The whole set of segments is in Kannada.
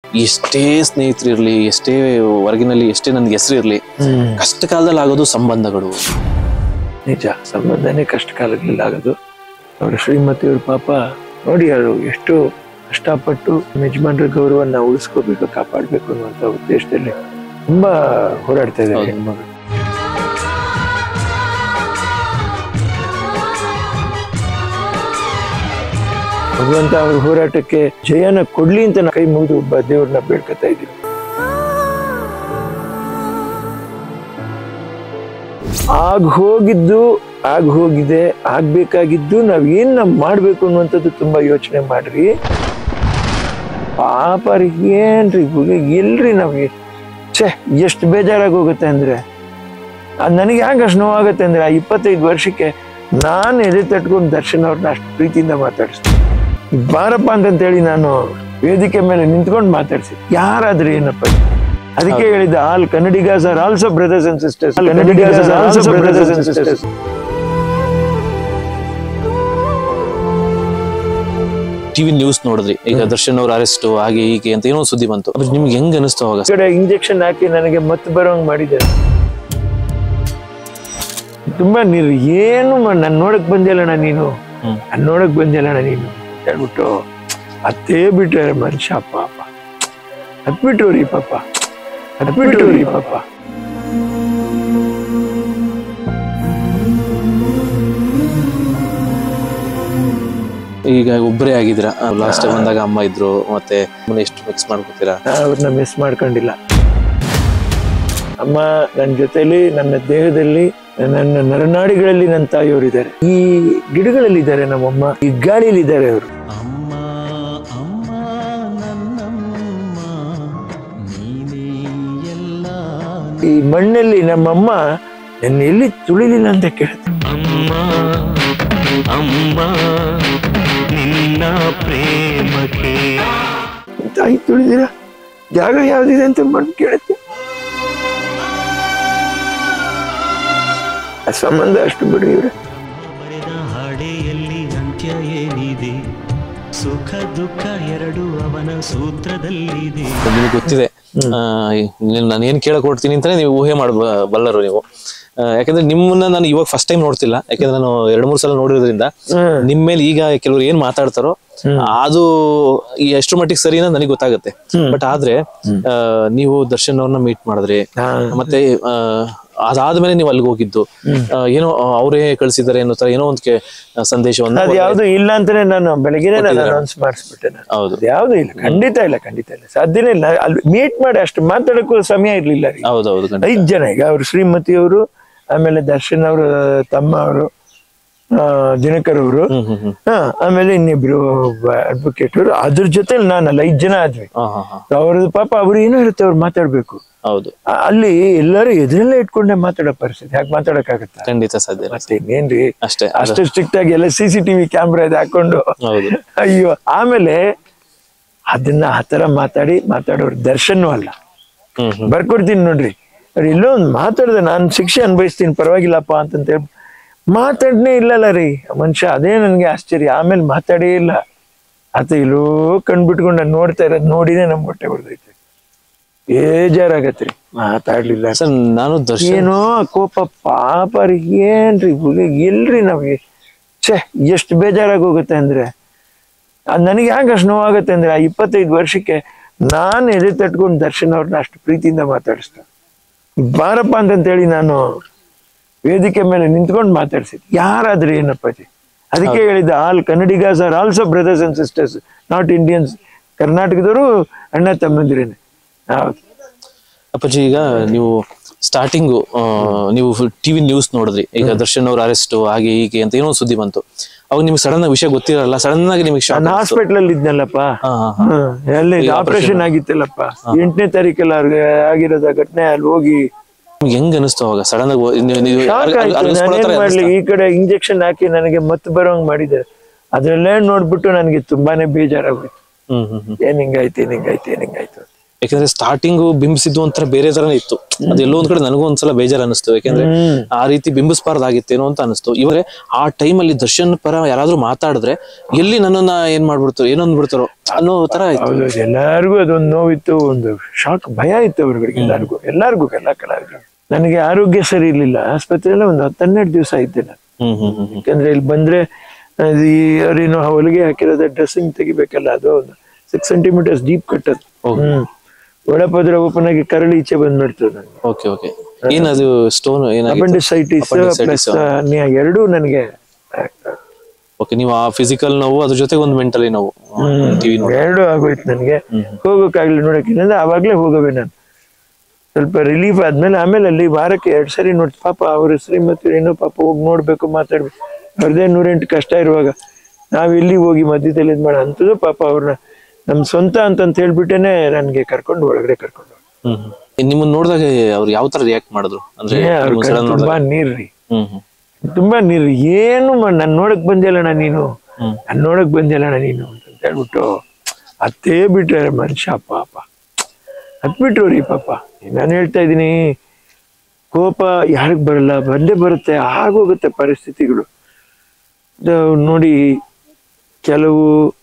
ಎಷ್ಟೇ ಸ್ನೇಹಿತರಿರ್ಲಿ ಎಷ್ಟೇ ಹೊರಗಿನಲ್ಲಿ ಎಷ್ಟೇ ನನ್ಗೆ ಹೆಸರು ಇರ್ಲಿ ಕಷ್ಟ ಕಾಲದಲ್ಲಿ ಆಗೋದು ಸಂಬಂಧಗಳು ನಿಜ ಸಂಬಂಧನೇ ಕಷ್ಟ ಕಾಲದಲ್ಲಿ ಆಗೋದು ಅವ್ರ ಶ್ರೀಮತಿಯವ್ರ ಪಾಪ ನೋಡಿ ಅವರು ಎಷ್ಟು ಕಷ್ಟಪಟ್ಟು ಯಜಮಾನ್ರ ಗೌರವನ್ನ ಉಳಿಸ್ಕೋಬೇಕು ಕಾಪಾಡ್ಬೇಕು ಅನ್ನುವಂತ ಉದ್ದೇಶದಲ್ಲಿ ತುಂಬಾ ಹೋರಾಡ್ತಾ ಇದ್ದಾರೆ ಹೌದು. ಭಗವಂತ ಅವ್ರ ಹೋರಾಟಕ್ಕೆ ಜಯನ ಕೊಡ್ಲಿ ಅಂತ ನಾ ಕೈ ಮುಗಿದು ಒಬ್ಬ ದೇವ್ರನ್ನ ಬೇಡ್ಕೊತಾ ಇದ್ದೀವಿ ಆಗ ಹೋಗಿದ್ದು ಆಗ ಹೋಗಿದೆ ಆಗ್ಬೇಕಾಗಿದ್ದು ನಾವ್ ಏನ್ ನಾವ್ ಮಾಡ್ಬೇಕು ಅನ್ನುವಂಥದ್ದು ತುಂಬಾ ಯೋಚನೆ ಮಾಡ್ರಿ ಪಾಪ ರೀ ಏನ್ರಿ ಹುಡುಗ ಎಲ್ರಿ ನಾವ್ ಛೇ ಎಷ್ಟು ಬೇಜಾರಾಗಿ ಹೋಗುತ್ತೆ ಅಂದ್ರೆ ಅದ್ ನನಗೆ ಯಾಕೆ ಅಷ್ಟು ನೋವಾಗುತ್ತೆ ಅಂದ್ರೆ ಆ ಇಪ್ಪತ್ತೈದು ವರ್ಷಕ್ಕೆ ನಾನು ಎದೆ ತಟ್ಕೊಂಡು ದರ್ಶನ್ ಅವ್ರನ್ನ ಅಷ್ಟು ಪ್ರೀತಿಯಿಂದ ಮಾತಾಡಿಸ್ತೀನಿ ಬಾರಪ್ಪ ಅಂತಂತೇಳಿ ನಾನು ವೇದಿಕೆ ಮೇಲೆ ನಿಂತ್ಕೊಂಡು ಮಾತಾಡ್ಸಿ ಯಾರಾದ್ರೂ ಏನಪ್ಪ ಇದು? ಅದಕ್ಕೆ ಹೇಳಿದ all Kannadigas are also brothers and sisters Kannadigas are also brothers and sisters TV news ನೋಡಿದ್ರಿ ಈಗ ದರ್ಶನ್ ಅವ್ರ ಅರೆಸ್ಟ್ ಹಾಗೆ ಹೀಗೆ ಅಂತ ಏನೋ ಒಂದ್ ಸುದ್ದಿ ಬಂತು ಅದ್ರ ನಿಮ್ಗೆ ಹೆಂಗ್ ಅನಿಸ್ತು ಅವಾಗ ಕಡೆ ಇಂಜೆಕ್ಷನ್ ಹಾಕಿ ನನಗೆ ಮತ್ತೆ ಬರೋಂಗ್ ಮಾಡಿದ್ದಾರೆ ತುಂಬಾ ನೀರು ಏನು ನಾನು ನೋಡಕ್ ಬಂದಿಲ್ಲಣ್ಣ ನೀನು ಹ್ಮ್. ನಾನು ನೋಡಕ್ ಬಂದಿಲ್ಲಣ್ಣ ನೀನು ಅಂತ ಹೇಳ್ಬಿಟ್ಟು ಅತ್ತೇ ಬಿಟ್ರೆ ಮನುಷ್ಯ ಪಾಪ ಹತ್ಬಿಟ್ರು ರೀ ಪಾಪ ಹತ್ಬಿಟ್ರು ರೀ ಪಾಪ ಈಗ ಒಬ್ಬರೇ ಆಗಿದ್ದೀರಾ ಲಾಸ್ಟ್ ಟೈಮ್ ಬಂದಾಗ ಅಮ್ಮ ಇದ್ರು ಮತ್ತೆ ಅಮ್ಮನ್ನ ಎಷ್ಟು ಮಿಕ್ಸ್ ಮಾಡ್ಕೊತೀರಾ ಅವ್ರನ್ನ ಮಿಸ್ ಮಾಡ್ಕೊಂಡಿಲ್ಲ ಅಮ್ಮ ನನ್ನ ಜೊತೆಲಿ ನನ್ನ ದೇಹದಲ್ಲಿ ನನ್ನ ನರನಾಡಿಗಳಲ್ಲಿ ನನ್ನ ತಾಯಿಯವರಿದ್ದಾರೆ ಈ ಗಿಡಗಳಲ್ಲಿ ಇದ್ದಾರೆ ನಮ್ಮಮ್ಮ ಈ ಗಾಳಿಯಲ್ಲಿ ಇದ್ದಾರೆ ಅವರು ಅಮ್ಮ ಅಮ್ಮ ನನ್ನಮ್ಮ ನೀನೇ ಎಲ್ಲ ಈ ಮಣ್ಣಲ್ಲಿ ನಮ್ಮಮ್ಮ ನನ್ನ ಎಲ್ಲಿ ತುಳಿಲಿಲ್ಲ ಅಂತ ಕೇಳುತ್ತೆ ಅಮ್ಮ ಅಮ್ಮ ನಿನ್ನ ಪ್ರೇಮಕ್ಕೆ ತಾಯಿ ತುಳಿದಿರ ಜಾಗ ಯಾವ್ದಿದೆ ಅಂತ ಮಣ್ಣು ಕೇಳುತ್ತೆ ಆ ಸಂಬಂಧ ಅಷ್ಟು ಬಿಡಿ ಇವ್ರೆ ಬರೆದ ಹಾಡೆಯಲ್ಲಿ ಅಂತ್ಯ ಏನಿದೆ ಸುಖ ದುಃಖ ಎರಡು ಅವನ ಸೂತ್ರದಲ್ಲಿದೆ ನಿಮಗೆ ಗೊತ್ತಿದೆ ಆ, ನಾನು ಏನ್ ಕೇಳಕ್ ಹೊಡ್ತೀನಿ ಅಂತಾನೆ ನೀವು ಊಹೆ ಮಾಡ ಬಲ್ಲರು ನೀವು ಆ, ಯಾಕಂದ್ರೆ ನಿಮ್ಮನ್ನ ನಾನು ಇವಾಗ ಫಸ್ಟ್ ಟೈಮ್ ನೋಡ್ತಿಲ್ಲ ಯಾಕಂದ್ರೆ ನಾನು ಎರಡ್ ಮೂರ್ ಸಲ ನೋಡಿರೋದ್ರಿಂದ ನಿಮ್ ಮೇಲೆ ಈಗ ಕೆಲವರು ಏನ್ ಮಾತಾಡ್ತಾರೋ ಅದು ಈ ಎಷ್ಟ್ರ ಮಟ್ಟಿಗೆ ಸರಿ ಅನ್ನೋದು ನನಗೆ ಗೊತ್ತಾಗುತ್ತೆ ಬಟ್ ಆದ್ರೆ ಆ, ನೀವು ದರ್ಶನ್ ಅವ್ರನ್ನ ಮೀಟ್ ಮಾಡಿದ್ರಿ ಮತ್ತೆ ಆ, ಅದಾದ್ಮೇಲೆ ನೀವು ಅಲ್ಲಿಗೆ ಹೋಗಿದ್ದು ಆ, ಏನೋ ಅವರೇ ಕಳ್ಸಿದ್ದಾರೆ ಅನ್ನೋ ತರ ಏನೋ ಒಂದು ಕೆ- ಸಂದೇಶವನ್ನ ಅದು ಯಾವ್ದು ಇಲ್ಲ ಅಂತಾನೆ ನಾನು ಬೆಳಗ್ಗೆ ನಾನು ಅನೌನ್ಸ್ ಮಾಡಿಸ್ಬಿಟ್ಟೆ ನಾನು ಹೌದು ಅದು ಯಾವ್ದು ಇಲ್ಲ ಖಂಡಿತ ಇಲ್ಲ ಖಂಡಿತ ಇಲ್ಲ ಸಾಧ್ಯನೇ ಇಲ್ಲ ಅಲ್ಲಿ ಮೀಟ್ ಮಾಡಿ ಅಷ್ಟು ಮಾತಾಡಕ್ಕೂ ಸಮಯ ಇರ್ಲಿಲ್ಲ ರೀ ಹೌದೌದು ಖಂಡಿತ. ಐದ್ ಜನ ಈಗ ಅವ್ರು ಶ್ರೀಮತಿಯವರು ಆಮೇಲೆ ದರ್ಶನ್ ಅವರ ತಮ್ಮ ಅವರು ದಿನಕರ್ ಅವರು ಹ್ಮ್ ಹ್ಮ್ ಹ್ಮ್ ಹಾ ಆಮೇಲೆ ಇನ್ನಿಬ್ರು ಅಡ್ವೊಕೇಟ್ ಅವರು ಅದ್ರ ಜೊತೆ ನಾನಲ್ಲ ಐದ್ ಜನ ಆದ್ವಿ ಹಾ ಹಾ ಹಾ ಅವ್ರದ್ದು ಪಾಪ ಅವ್ರು ಏನೋ ಇರುತ್ತೆ ಅವ್ರು ಮಾತಾಡ್ಬೇಕು ಹೌದು ಆ- ಅಲ್ಲಿ ಎಲ್ಲರೂ ಎದುರಲ್ಲೇ ಇಟ್ಕೊಂಡೆ ಮಾತಾಡೋ ಪರಿಸ್ಥಿತಿ ಯಾಕೆ ಮಾತಾಡಕ್ಕಾಗತ್ತಾ ಖಂಡಿತ ಸಾಧ್ಯ ಇಲ್ಲ. ಮತ್ತೆ ಇನ್ನೇನ್ರಿ ಅಷ್ಟೇ ಅದು- ಅಷ್ಟು ಸ್ಟ್ರಿಕ್ಟ್ ಆಗಿ ಎಲ್ಲ ಸಿ ಸಿ ಟಿವಿ ಕ್ಯಾಮ್ರಾ ಇದು ಹಾಕೊಂಡು ಹೌದು ಅಯ್ಯೋ ಆಮೇಲೆ ಅದನ್ನ ಆ ಥರ ಮಾತಾಡಿ ಮಾತಾಡೋರು ದರ್ಶನೂ ಅಲ್ಲ ಹ್ಮ್ ಹ್ಮ್ ಬರ್ಕೊಡ್ತೀನಿ ನೋಡ್ರಿ ಅವ್ರು ಎಲ್ಲೋ ಒಂದು ಮಾತಾಡ್ದೆ ನಾನು ಶಿಕ್ಷೆ ಅನ್ಭವಿಸ್ತೀನಿ ಪರವಾಗಿಲ್ಲಪ್ಪ ಅಂತಂತ ಹೇಳಿ ಮಾತಾಡ್ನೇ ಇಲ್ಲಲ್ಲ ರೀ ಆ ಮನುಷ್ಯ ಅದೇ ನನಗೆ ಆಶ್ಚರ್ಯ ಆಮೇಲೆ ಮಾತಾಡೇ ಇಲ್ಲ ಆತ ಎಲ್ಲೋ ಕಣ್ಬಿಟ್ಕೊಂಡು ನಾನು ನೋಡ್ತಾ ಇರೋದು ನೋಡಿನೇ ನಮ್ ಹೊಟ್ಟೆ ಹೊಡೆದೈತೆ ಬೇಜಾರಾಗತ್ರಿ ಮಾತಾಡ್ಲಿಲ್ಲ ಸರ್ ನಾನು ದರ್ಶನ್ ಏನೋ ಆ ಕೋಪ ಪಾಪ ರೀ ಏನ್ರಿ ಹುಡುಗ ಎಲ್ರಿ ನಮ್ಗೆ ಛೇ ಎಷ್ಟು ಬೇಜಾರಾಗಿ ಹೋಗುತ್ತೆ ಅಂದ್ರೆ ಅದ್ ನನಗೆ ಯಾಕೆ ಅಷ್ಟು ನೋವಾಗುತ್ತೆ ಅಂದ್ರೆ ಆ ಇಪ್ಪತ್ತೈದು ವರ್ಷಕ್ಕೆ ನಾನು ಎದೆ ತಟ್ಕೊಂಡು ದರ್ಶನ್ ಅವ್ರನ್ನ ಅಷ್ಟು ಪ್ರೀತಿಯಿಂದ ಮಾತಾಡಿಸ್ತಾ ಬಾರಪ್ಪ ಅಂತಂತೇಳಿ ನಾನು ವೇದಿಕೆ ಮೇಲೆ ನಿಂತ್ಕೊಂಡು ಮಾತಾಡ್ಸಿದ್ ಯಾರಾದ್ರೂ ಏನಪ್ಪಾಜಿ ಅದಕ್ಕೆ ಹೇಳಿದ all Kannadigas are also brothers and sisters not Indians ಕರ್ನಾಟಕದವರು ಅಣ್ಣ ತಮ್ಮಂದಿರೇನೆ ಹೌದು ಅಪ್ಪಾಜಿ ಈಗ ನೀವು ಸ್ಟಾರ್ಟಿಂಗ್ ನೀವು ಟಿವಿ ನ್ಯೂಸ್ ನೋಡಿದ್ರಿ ಈಗ ದರ್ಶನ್ ಅವ್ರ ಅರೆಸ್ಟ್ ಹಾಗೆ ಹೀಗೆ ಅಂತ ಏನೋ ಒಂದ್ ಸುದ್ದಿ ಬಂತು ಅವಾಗ ನಿಮ್ಗೆ ಸಡನ್ ಆಗಿ ವಿಷಯ ಗೊತ್ತಿರಲ್ಲ ಸಡನ್ ಆಗಿ ನಿಮಗೆ ಶಾಕ್ ನಾನು ಹಾಸ್ಪಿಟಲ್ ಅಲ್ಲಿ ಇದ್ನಲ್ಲಪ್ಪ ಹಾ ಹಾ ಹಾ. ಹ್ಮ್. ಅಲ್ಲಿ ಆಪರೇಷನ್ ಆಗಿತ್ತಲ್ಲಪ್ಪ ಎಂಟನೇ ತಾರೀಕಲ್ಲ ಅವ್ರಿಗೆ ಆಗಿರೋದ ಘಟನೆ ಅಲ್ಲಿ ಹೋಗಿ ನಿಮ್ಗೆ ಹೆಂಗ್ ಅನಿಸ್ತು ಅವಾಗ ಸಡನ್ ಆಗಿ ನೀವು- ನೀವು ಶಾಕ್ ಅರ್ಗ- ಆಯ್ತು ಅರ್ಗಿಸ್ಕೊಳ್ಳೋ ನಾನೇನ್ ಥರ ಮಾಡ್ಲಿ ಅನಿಸ್ತಾ? ಈ ಕಡೆ ಇಂಜೆಕ್ಷನ್ ಹಾಕಿ ನನಗೆ ಮತ್ತೆ ಬರೋಂಗ್ ಮಾಡಿದ್ದಾರೆ ಅದ್ರಲ್ಲೇ ನೋಡ್ಬಿಟ್ಟು ನನಗೆ ತುಂಬಾನೇ ಬೇಜಾರಾಗೋಯ್ತು ಹ್ಮ್ ಹ್ಮ್ ಹ್ಮ್ ಏನ್ ಹಿಂಗಾಯ್ತು ಏನ್ ಹಿಂಗಾಯ್ತು ಏನ್ ಹಿಂಗಾಯ್ತು ಯಾಕಂದ್ರೆ ಸ್ಟಾರ್ಟಿಂಗ್ ಬಿಂಬಿಸಿದ್ದು ಒಂಥರ ಬೇರೆ ತರನೇ ಇತ್ತು ಅದೆಲ್ಲೋ ಒಂದ್ ಕಡೆ ನನಗೂ ಒಂದ್ಸಲ ಬೇಜಾರ್ ಅನಿಸ್ತು ಯಾಕಂದ್ರೆ ಆ ರೀತಿ ಬಿಂಬಿಸಬಾರ್ದಾಗಿತ್ತೇನೋ ಅಂತ ಅನಿಸ್ತು ಇವಾಗ ಆ ಟೈಮಲ್ಲಿ ದರ್ಶನ್ ಪರ ಯಾರಾದ್ರೂ ಮಾತಾಡಿದ್ರೆ ಎಲ್ಲಿ ನನ್ನನ್ನ ಏನ್ ಮಾಡ್ಬಿಡ್ತಾರೋ ಏನೋ ಅಂದ್ಬಿಡ್ತಾರೋ ಅನ್ನೋ ತರ ಆಯ್ತು ಹೌದು ಎಲ್ಲಾರ್ಗು ಅದೊಂದು ನೋವಿತ್ತು ಒಂದು ಶಾಕ್ ಭಯ ಇತ್ತು ಅವ್ರಿಗೆ ಎಲ್ಲಾರ್ಗು ಎಲ್ಲಾರ್ಗು ಎಲ್ಲ ಕಲಾವಿದರು ನನಗೆ ಆರೋಗ್ಯ ಸರಿ ಇರ್ಲಿಲ್ಲ ಆಸ್ಪತ್ರೆಯಲ್ಲಿ ಒಂದು ಹತ್ತೆರಡು ದಿವಸ ಇದ್ದೆ ನಾನು ಹ್ಮ್ ಹ್ಮ್ ಹ್ಮ್ ಹ್ಮ್ ಯಾಕಂದ್ರೆ ಇಲ್ಲಿ ಬಂದ್ರೆ ಅದು ಈ ಅವ್ರೇನು ಹೊಲಿಗೆ ಹಾಕಿರೋದ ಡ್ರೆಸ್ಸಿಂಗ್ ತೆಗಿಬೇಕಲ್ಲ ಅದು ಒಂದು ಸಿಕ್ಸ್ ಸೆಂಟಿಮೀಟರ್ಸ್ ಡೀಪ್ ಕಟ್ಟದು ಹ್ಮ್ ಒಳಪದ್ರ ಓಪನ್ ಆಗಿ ಕರಳಿ ಈಚೆ ಬಂದ್ಬಿಡ್ತದೆ ನನಗೆ ಓಕೆ ಓಕೆ ಏನದು ಸ್ಟೋನ್ ಏನಾಗಿತ್ತು ಅಪೆಂಡಿಸೈಟಿಸ್ Appendicitis, ಪ್ಲಸ್ ಎರಡೂ ನನಗೆ ಓಕೆ ನೀವು ಆ ಫಿಸಿಕಲ್ ನೋವು ಅದ್ರ ಜೊತೆಗೆ ಒಂದು ಮೆಂಟಲಿ ನೋವು ಟಿವಿ ನೋಡಿ ಎರಡು ಆಗೋಯ್ತು ನನಗೆ ಹೋಗೋಕ್ಕಾಗ್ಲಿ ನೋಡಕ್ಕೆ ಇಲ್ಲಂದ್ರೆ ಆವಾಗ್ಲೇ ಹೋಗವೆ ನಾನು ಸ್ವಲ್ಪ ರಿಲೀಫ್ ಆದ್ಮೇಲೆ ಆಮೇಲೆ ಅಲ್ಲಿ ವಾರಕ್ಕೆ ಎರಡ್ ಸರಿ ನೋಡಿ ಪಾಪ ಅವ್ರ ಶ್ರೀಮತಿ ಏನೋ ಪಾಪ ಹೋಗಿ ನೋಡ್ಬೇಕು ಮಾತಾಡ್ಬೇಕು ಅವ್ರದೇ ನೂರೆಂಟು ಕಷ್ಟ ಇರುವಾಗ ನಾವ್ ಎಲ್ಲಿ ಹೋಗಿ ಮಧ್ಯದಲ್ಲಿ ಇದ್ ಮಾಡ ಅಂತದ್ದು ಪಾಪ ಅವ್ರನ್ನ ನಮ್ ಸ್ವಂತ ಅಂತಂತ ಹೇಳ್ಬಿಟ್ಟೇನೆ ನನ್ಗೆ ಕರ್ಕೊಂಡು ಒಳಗಡೆ ಕರ್ಕೊಂಡು ಹೋದ್ರು. ಹ್ಮ್ ಹ್ಮ್ ನಿಮ್ಮನ್ನ ನೋಡಿದಾಗ ಅವ್ರು ಯಾವ ತರ ರಿಯಾಕ್ಟ್ ಮಾಡಿದ್ರು ಅಂದ್ರೆ ಏ, ಅವ್ರ ನಿಮ್ಮನ್ನ ಕಣ್ sudden ತುಂಬಾ ನೋಡ್ದಾಗ ನೀರ್ರಿ ಹ್ಮ್ ಹ್ಮ್ ತುಂಬಾ ನೀರು ಏನು ನನ್ ನೋಡಕ್ ಬಂದಿಲ್ಲಣ್ಣ ನೀನು ನನ್ ನೋಡಕ್ ಬಂದಿಲ್ಲಣ್ಣ ನೀನು ಅಂತ ಹೇಳ್ಬಿಟ್ಟು ಅತ್ತೇ ಬಿಟ್ರೆ ಮನುಷ್ಯ ಪಾಪ ಹತ್ಬಿಟ್ರು ರೀ ಪಾಪ ನಾನು ಹೇಳ್ತಾ ಇದ್ದೀನಿ ಕೋಪ ಯಾರಿಗ್ ಬರಲ್ಲ ಬಂದೇ ಬರುತ್ತೆ ಆಗೋಗುತ್ತೆ ಪರಿಸ್ಥಿತಿಗಳು ಇದು ನೋಡಿ ಕೆಲವು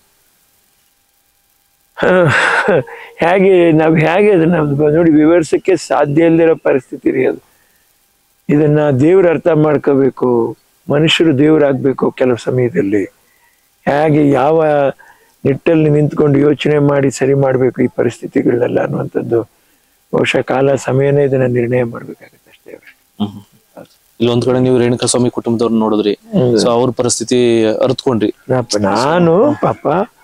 ಹೇಗೆ ನಾವು ಹೇಗೆ ಅದನ್ನ ನೋಡಿ ವಿವರಿಸಕ್ಕೆ ಸಾಧ್ಯ ಇಲ್ದಿರೋ ಪರಿಸ್ಥಿತಿ ರೀ ಅದು ಇದನ್ನ ದೇವ್ರ ಅರ್ಥ ಮಾಡ್ಕೋಬೇಕು ಮನುಷ್ಯರು ದೇವರಾಗ್ಬೇಕು ಕೆಲವು ಸಮಯದಲ್ಲಿ ಹೇಗೆ ಯಾವ ನಿಟ್ಟಲ್ಲಿ ನಿಂತ್ಕೊಂಡು ಯೋಚನೆ ಮಾಡಿ ಸರಿ ಮಾಡ್ಬೇಕು ಈ ಪರಿಸ್ಥಿತಿಗಳನ್ನೆಲ್ಲ ಅನ್ನುವಂಥದ್ದು ಬಹುಶಃ ಕಾಲ ಸಮಯನೇ ಇದನ್ನ ನಿರ್ಣಯ ಮಾಡ್ಬೇಕಾಗತ್ತೆ ಅಷ್ಟೇ ಅವ್ರೆ. ಹ್ಮ್ ಹ್ಮ್. ಇಲ್ಲೊಂದ್ ಕಡೆ ನೀವು ರೇಣುಕಾ ಸ್ವಾಮಿ ಕುಟುಂಬದವ್ರನ್ನ ನೋಡಿದ್ರಿ ಸೊ ಅವ್ರ ಪರಿಸ್ಥಿತಿ ಅರ್ತ್ಕೊಂಡ್ರಿ ನಾಪ- ನಾನು ಪಾಪ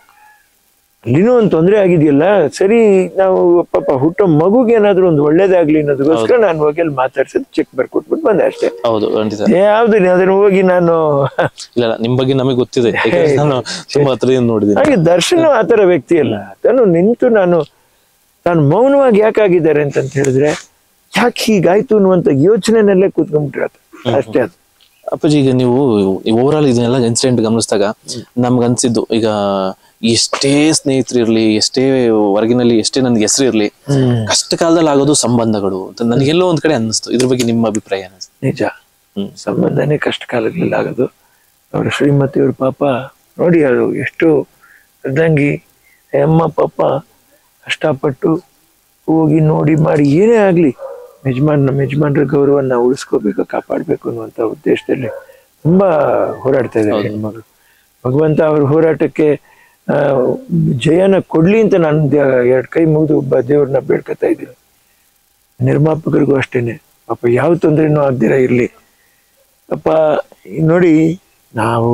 ಅಲ್ಲಿನೂ ಒಂದು ತೊಂದರೆ ಆಗಿದೆಯಲ್ಲ ಸರಿ ನಾವು ಪಾಪ ಹುಟ್ಟೋ ಮಗುಗೆ ಏನಾದ್ರು ಒಂದು ಒಳ್ಳೇದಾಗ್ಲಿ ಅನ್ನೋದಕ್ಕೋಸ್ಕರ ನಾನು ಹೋಗಿ ಅಲ್ಲಿ ಮಾತಾಡ್ಸಿದ್ ಚೆಕ್ ಬರ್ಕೊಟ್ಬಿಟ್ಟು ಬಂದೆ ಅಷ್ಟೇ ಹೌದು ಖಂಡಿತ ಯಾವ್ದು ಅದನ್ನ ಹೋಗಿ ನಾನು ಇಲ್ಲ ಇಲ್ಲ ನಿಮ್ ಬಗ್ಗೆ ನಮಗೆ ಗೊತ್ತಿದೆ ಯಾಕಂದ್ರೆ ನಾನು ತುಂಬಾ ಹತ್ರದಿಂದ ನೋಡಿದ್ದೀನಿ ಹಾಗೆ ದರ್ಶನ ಆತರ ವ್ಯಕ್ತಿ ಅಲ್ಲ ತಾನು ನಿಂತು ನಾನು ತಾನು ಮೌನವಾಗಿ ಯಾಕಾಗಿದ್ದಾರೆ ಅಂತಂತ ಹೇಳಿದ್ರೆ ಯಾಕೆ ಹೀಗಾಯ್ತು ಅನ್ನುವಂತ ಯೋಚನೆನಲ್ಲೇ ಕೂತ್ಕೊಂಡ್ಬಿಟ್ಟಿರತ್ತೆ ಅಷ್ಟೇ ಅದು ಅಪ್ಪಾಜಿ ಈಗ ನೀವು ಓವರ್ ಆಲ್ ಇದನ್ನೆಲ್ಲ ಇನ್ಸಿಡೆಂಟ್ ಗಮನಿಸಿದಾಗ ನಮ್ಗೆ ಅನ್ಸಿದ್ದು ಈಗ ಎಷ್ಟೇ ಸ್ನೇಹಿತರು ಇರ್ಲಿ ಎಷ್ಟೇ ಹೊರಗಿನಲ್ಲಿ ಎಷ್ಟೇ ನನ್ಗೆ ಹೆಸರು ಇರ್ಲಿ ಕಷ್ಟ ಕಾಲದಲ್ಲಿ ಆಗೋದು ಸಂಬಂಧಗಳು ಅಂತ ನನಗೆಲ್ಲೋ ಒಂದ್ ಕಡೆ ಅನ್ನಿಸ್ತು ಇದ್ರ ಬಗ್ಗೆ ನಿಮ್ಮ ಅಭಿಪ್ರಾಯ ಏನು? ನಿಜ ಹ್ಮ್ ಸಂಬಂಧನೇ ಕಷ್ಟ ಕಾಲಗಳಲ್ಲಿ ಆಗೋದು ಅವ್ರ ಶ್ರೀಮತಿಯವ್ರ ಪಾಪ ನೋಡಿ ಅದು ಎಷ್ಟು ಅರ್ಧಂಗಿ ಅಮ್ಮ ಪಾಪ ಕಷ್ಟಪಟ್ಟು ಹೋಗಿ ನೋಡಿ ಮಾಡಿ ಏನೇ ಆಗ್ಲಿ ಯಜಮಾನ್ ನಮ್ಮ ಯಜಮಾನ್ರ ಗೌರವನ್ನ ಉಳಿಸ್ಕೋಬೇಕು ಕಾಪಾಡ್ಬೇಕು ಅನ್ನುವಂತ ಉದ್ದೇಶದಲ್ಲಿ ತುಂಬಾ ಹೋರಾಡ್ತಾ ಇದ್ದಾರೆ ಹೆಣ್ಮಗಳು ಭಗವಂತ ಅವ್ರ ಹೋರಾಟಕ್ಕೆ ಆ, ಜಯನ ಕೊಡ್ಲಿ ಅಂತ ನಾನು ಎರಡು ಕೈ ಮುಗಿದು ಒಬ್ಬ ದೇವ್ರನ್ನ ಬೇಡ್ಕೊತಾ ಇದ್ದೀನಿ ನಿರ್ಮಾಪಕರಿಗೂ ಅಷ್ಟೇನೆ ಪಾಪ ಯಾವ ತೊಂದರೆನೂ ಆಗ್ದಿರ ಇರ್ಲಿ ಅಪ್ಪ ನೋಡಿ ನಾವು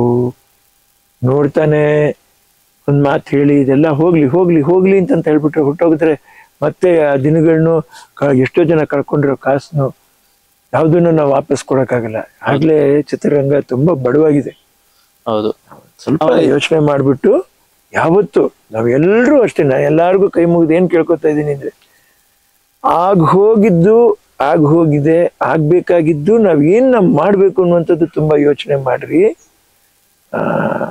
ನೋಡ್ತಾನೆ ಒಂದ್ ಮಾತು ಹೇಳಿ ಇದೆಲ್ಲ ಹೋಗ್ಲಿ ಹೋಗ್ಲಿ ಹೋಗ್ಲಿ ಅಂತಂತ ಹೇಳ್ಬಿಟ್ರೆ ಹೊಟ್ಟೋಗಿದ್ರೆ ಮತ್ತೆ ಆ ದಿನಗಳನ್ನು ಕ- ಎಷ್ಟೋ ಜನ ಕಳ್ಕೊಂಡಿರೋ ಕಾಸನ್ನು ಯಾವುದನ್ನು ನಾವು ವಾಪಸ್ ಕೊಡಕ್ಕಾಗಲ್ಲ ಆಗ್ಲೇ ಚಿತ್ರರಂಗ ತುಂಬಾ ಬಡವಾಗಿದೆ ಹೌದು ಸ್ವಲ್ಪ ಯೋಚನೆ ಮಾಡ್ಬಿಟ್ಟು ಯಾವತ್ತು ನಾವೆಲ್ಲರೂ ಅಷ್ಟೇ ನಾ ಎಲ್ಲಾರ್ಗು ಕೈ ಮುಗಿದು ಏನ್ ಕೇಳ್ಕೊತಾ ಇದ್ದೀನಿ ಅಂದ್ರೆ ಆಗ್ ಹೋಗಿದ್ದು ಆಗ್ ಹೋಗಿದೆ ಆಗ್ಬೇಕಾಗಿದ್ದು ನಾವ್ ಏನ್ ನಾವ್ ಮಾಡ್ಬೇಕು ಅನ್ನುವಂಥದ್ದು ತುಂಬಾ ಯೋಚನೆ ಮಾಡ್ರಿ ಆ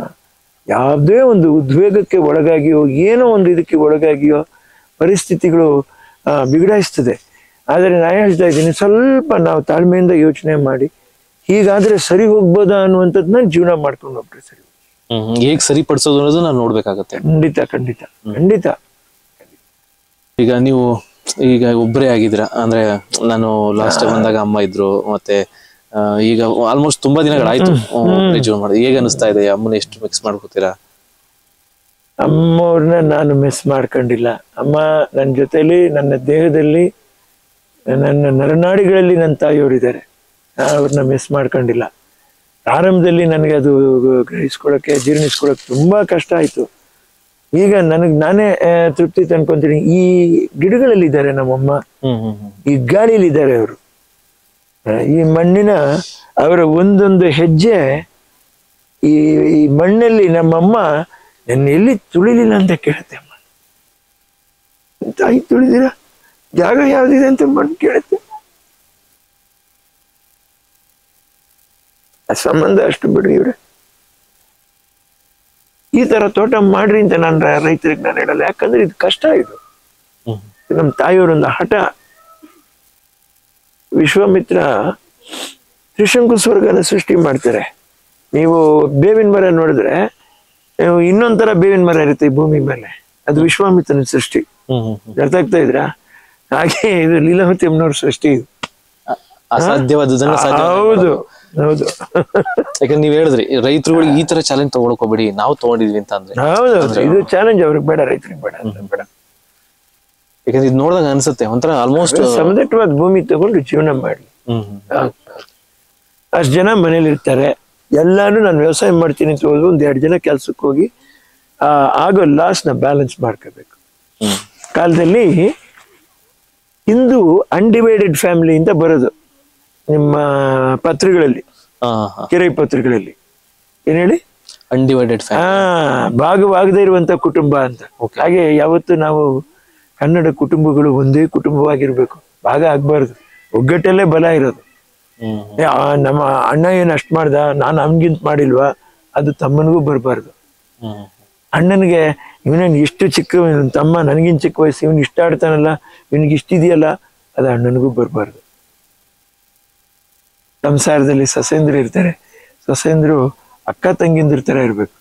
ಯಾವುದೇ ಒಂದು ಉದ್ವೇಗಕ್ಕೆ ಒಳಗಾಗಿಯೋ ಏನೋ ಒಂದು ಇದಕ್ಕೆ ಒಳಗಾಗಿಯೋ ಪರಿಸ್ಥಿತಿಗಳು ಆ, ಬಿಗಡಾಯಿಸ್ತದೆ ಆದರೆ ನಾ ಹೇಳ್ತಾ ಇದ್ದೀನಿ ಸ್ವಲ್ಪ ನಾವು ತಾಳ್ಮೆಯಿಂದ ಯೋಚನೆ ಮಾಡಿ ಹೀಗಾದ್ರೆ ಸರಿ ಹೋಗ್ಬೋದಾ ಅನ್ನುವಂಥದ್ದನ್ನ ಜೀವನ ಮಾಡ್ಕೊಂಡು ಹೋಗ್ರಿ ಸರಿ ಹ್ಮ್ ಹ್ಮ್. ಹೇಗ್ ಸರಿಪಡಿಸೋದು ಅನ್ನೋದು ನಾವು ನೋಡ್ಬೇಕಾಗತ್ತೆ ಖಂಡಿತ ಖಂಡಿತ ಖಂಡಿತ ಈಗ ನೀವು ಈಗ ಒಬ್ಬರೇ ಆಗಿದ್ದೀರಾ ಅಂದ್ರೆ ನಾನು ಲಾಸ್ಟ್ ಟೈಮ್ ಬಂದಾಗ ಅಮ್ಮ ಇದ್ರು ಮತ್ತೆ ಆ, ಈಗ ಆಲ್ಮೋಸ್ಟ್ ತುಂಬಾ ದಿನಗಳಾಯ್ತು ಒಬ್ರೇ ಜೀವನ ಮಾಡಿದೆ ಹೇಗೆ ಅನಿಸ್ತಾ ಇದೆ ಅಮ್ಮನ ಎಷ್ಟು ಮಿಕ್ಸ್ ಮಾಡ್ಕೋತೀರಾ ಅಮ್ಮವ್ರನ್ನ ನಾನು ಮಿಸ್ ಮಾಡ್ಕೊಂಡಿಲ್ಲ ಅಮ್ಮ ನನ್ನ ಜೊತೆಲಿ ನನ್ನ ದೇಹದಲ್ಲಿ ನನ್ನ ನರನಾಡಿಗಳಲ್ಲಿ ನನ್ನ ತಾಯಿಯವರಿದ್ದಾರೆ ನಾನು ಅವ್ರನ್ನ ಮಿಸ್ ಮಾಡ್ಕೊಂಡಿಲ್ಲ ಪ್ರಾರಂಭದಲ್ಲಿ ನನಗೆ ಅದು ಗ್ರಹಿಸ್ಕೊಳಕ್ಕೆ ಜೀರ್ಣಿಸ್ಕೊಳಕ್ಕೆ ತುಂಬಾ ಕಷ್ಟ ಆಯ್ತು ಈಗ ನನಗೆ ನಾನೇ ಆ, ತೃಪ್ತಿ ತಂದ್ಕೊಂತೀನಿ ಈ ಗಿಡಗಳಲ್ಲಿದ್ದಾರೆ ನಮ್ಮಮ್ಮ ಹ್ಮ್ ಹ್ಮ್ ಹ್ಮ್ ಈ ಗಾಳಿಲಿದ್ದಾರೆ ಅವರು ಈ ಮಣ್ಣಿನ ಅವರ ಒಂದೊಂದು ಹೆಜ್ಜೆ ಈ ಈ ಮಣ್ಣಲ್ಲಿ ನಮ್ಮಮ್ಮ ನನ್ನ ಎಲ್ಲಿ ತುಳಿಲಿಲ್ಲ ಅಂತ ಕೇಳುತ್ತೆ ಅಮ್ಮ ತಾಯಿ ತುಳಿದಿರ ಜಾಗ ಯಾವ್ದಿದೆ ಅಂತ ಮಣ್ಣು ಕೇಳುತ್ತೆ ಆ ಸಂಬಂಧ ಅಷ್ಟು ಬಿಡ್ರಿ ಇವ್ರೆ ಈ ತರ ತೋಟ ಮಾಡ್ರಿ ಅಂತ ನಾನು ರೈತರಿಗೆ ನಾನು ಹೇಳಲ್ಲ ಯಾಕಂದ್ರೆ ಇದು ಕಷ್ಟ ಇದು ಹ್ಮ್ ನಮ್ಮ ತಾಯಿಯವರೊಂದು ಹಠ ವಿಶ್ವಾಮಿತ್ರ ತ್ರಿಶಂಕು ಸ್ವರ್ಗನ ಸೃಷ್ಟಿ ಮಾಡ್ತಾರೆ ನೀವು ಬೇವಿನ ಮರ ನೋಡಿದ್ರೆ ನೀವು ಇನ್ನೊಂಥರ ಬೇವಿನ ಮರ ಇರುತ್ತೆ ಈ ಭೂಮಿ ಮೇಲೆ ಅದು ವಿಶ್ವಾಮಿತ್ರನ ಸೃಷ್ಟಿ ಹ್ಮ್ ಹ್ಮ್ ಹ್ಮ್. ಅರ್ಥ ಆಗ್ತಾ ಇದ್ರಾ ಹಾಗೆ ಇದು ಲೀಲಾವತಿ ಅಮ್ಮನವ್ರ ಸೃಷ್ಟಿ ಇದು ಅ- ಅಸಾಧ್ಯವಾದದನ್ನ ಸಾಧ್ಯ ಹೌದು ಹೌದು ಯಾಕಂದ್ರೆ ನೀವ್ ಹೇಳಿದ್ರಿ ರೈತರುಗಳಿಗೆ ಈ ತರ ಚಾಲೆಂಜ್ ತಗೊಳ್ಕೋಬೇಡಿ ನಾವು ತಗೊಂಡಿದ್ವಿ ಅಂತ ಅಂದ್ರೆ ಹೌದು ಇದು ಚಾಲೆಂಜ್ ಅವ್ರಿಗೆ ಬೇಡ ರೈತರಿಗೆ ಬೇಡ ಅಂತ ಬೇಡ ಯಾಕಂದ್ರೆ ಇದು ನೋಡಿದಾಗ ಅನ್ಸುತ್ತೆ ಒಂಥರ ಆಲ್ಮೋಸ್ಟ್ ಸಮದಟ್ಟವಾದ ಭೂಮಿ ತಗೊಂಡು ಜೀವನ ಮಾಡ್ಲಿ ಹ್ಮ್ ಹ್ಮ್. ಅಷ್ಟು ಜನ ಮನೇಲಿ ಇರ್ತಾರೆ ಎಲ್ಲಾನು ನಾನು ವ್ಯವಸಾಯ ಮಾಡ್ತೀನಿ ಅಂತ ಹೋದ್ರು ಒಂದ್ ಎರಡು ಜನ ಕೆಲ್ಸಕ್ಕೆ ಹೋಗಿ ಆ ಆಗೋ ಲಾಸ್ನ ಬ್ಯಾಲೆನ್ಸ್ ಮಾಡ್ಕೋಬೇಕು ಹ್ಮ್ ಕಾಲದಲ್ಲಿ ಹಿಂದೂ ಅನ್ಡಿವೈಡೆಡ್ ಫ್ಯಾಮಿಲಿ ಅಂತ ಬರೋದು ನಿಮ್ಮ ಪತ್ರಗಳಲ್ಲಿ ಹಾ ಹಾ ಕಿರೈ ಪತ್ರಗಳಲ್ಲಿ ಏನ್ ಹೇಳಿ ಅನ್ಡಿವೈಡೆಡ್ ಆ ಫ್ಯಾಮಿಲಿ ಭಾಗವಾಗದೇ ಇರುವಂತ ಕುಟುಂಬ ಅಂತ ಹಾಗೆ ಯಾವತ್ತು ನಾವು ಕನ್ನಡ ಕುಟುಂಬಗಳು ಒಂದೇ ಕುಟುಂಬವಾಗಿರ್ಬೇಕು ಭಾಗ ಆಗ್ಬಾರ್ದು ಒಗ್ಗಟ್ಟಲ್ಲೇ ಬಲ ಇರೋದು ಹ್ಮ್ ಏ, ಆ, ನಮ್ಮ ಅಣ್ಣ ಏನ್ ಅಷ್ಟ್ ಮಾಡ್ದ ನಾನು ಅವನಿಗಿಂತ ಮಾಡಿಲ್ವಾ ಅದು ತಮ್ಮನಿಗೂ ಬರಬಾರ್ದು ಹ್ಮ್ ಅಣ್ಣನಿಗೆ ಇವನೇನ್ ಇಷ್ಟು ಚಿಕ್ಕ ಇವ್ನ್ ತಮ್ಮ ನನಗಿನ್ ಚಿಕ್ಕ ವಯಸ್ಸು ಇವನ್ ಇಷ್ಟ ಆಡ್ತಾನಲ್ಲ ಇವನಿಗೆ ಇಷ್ಟಿದೆಯಲ್ಲ ಅದು ಅಣ್ಣನಿಗೂ ಬರಬಾರ್ದು ಸಂಸಾರದಲ್ಲಿ ಸೊಸೆಂದ್ರು ಇರ್ತಾರೆ ಸೊಸೆಂದ್ರು ಅಕ್ಕ ತಂಗಿಂದ್ರ ತರ ಇರ್ಬೇಕು